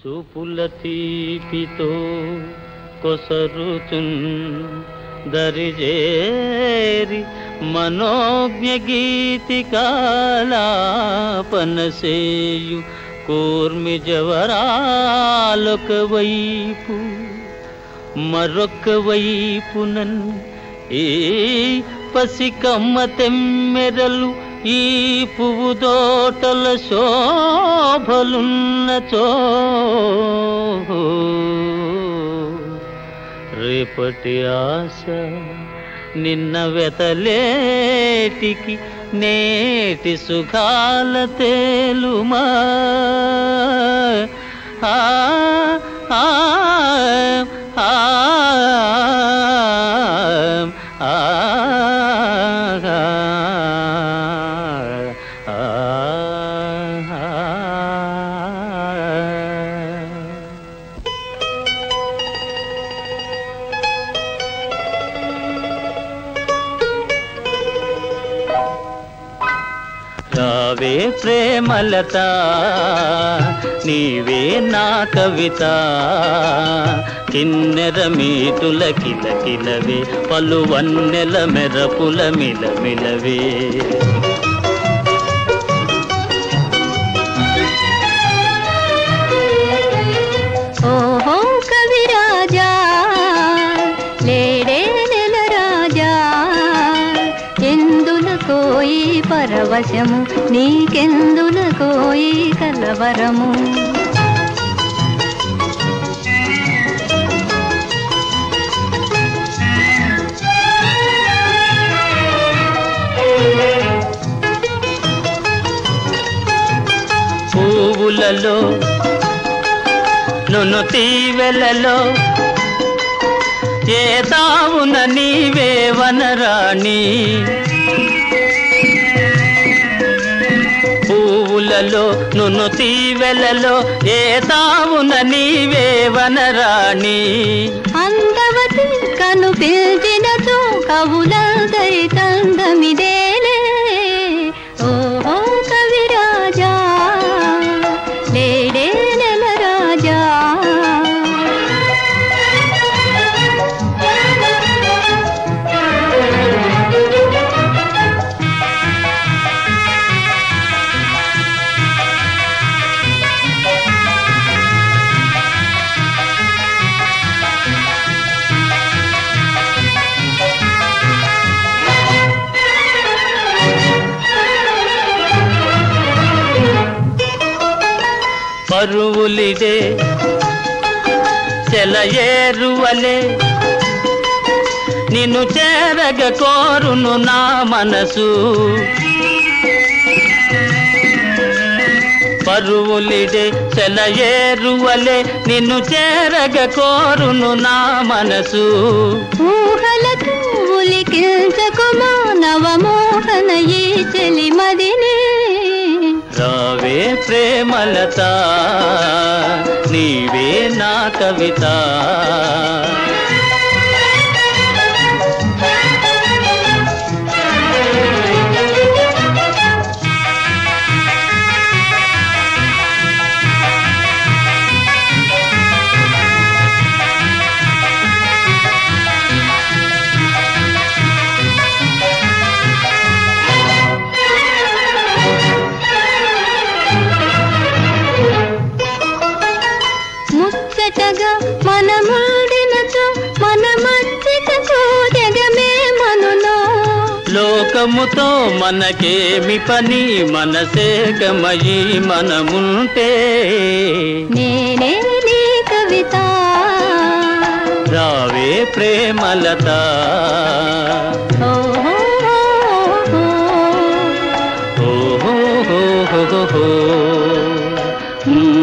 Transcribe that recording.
చూపుల తీపితో కొసరుచున్ దరిజేరి మనోజ్ఞ గీతికాలాపనసేయు కూర్మి జవరాలొక వైపు మరొక వైపునన్ ఈ పసికమ్మ తెమ్మెరలు ఈ పువ్వు దోటల శోభలున్నచో రేపటి ఆశ నిన్న వెతలేటికి నేటి సుఖాల తేలుమా ఆ ఆ ఆ ఆ రావే ప్రేమలత నీవే నా కవిత కిన్నెర మీటుల కిలకిలవే పలు వన్నెల మెరపుల మిలమిలవే ఓహో కవిరాజా లేడే నెల రాజా ఎందుల కోయి పరవశము నీకెందుల కోయి కలవరము పువ్వులలో నును తీవెలలో ఏ తావున నీవే వనరాణి పువ్వులలో నును తీవెలలో ఏ తావున నీవే వనరాణి అందవతి కను పిలిచినతో కవులదై తందమిదేలే ఓహో కవిరాజా లేడే నెల రాజా పరువులిదే చెలయేరువలే నిన్ను చేరగ కోరును నా మనసు పరువులిదే చెలయేరువలే నిన్ను చేరగ కోరును నా మనసు ఊహలకు ఉలికించకు మానవ మోహన ఈ చెలి మదిని రావే ప్రేమలత నీవే నా కవిత ముచ్చటగా మనముడినచో మన మచ్చికకు జగమే మనులో లోకముతో మనకేమి పని మనసే గమయి మనముంటే నేనే నీ కవిత రావే ప్రేమలత ఓహో ఓహో హో హో హో. మ్మ్.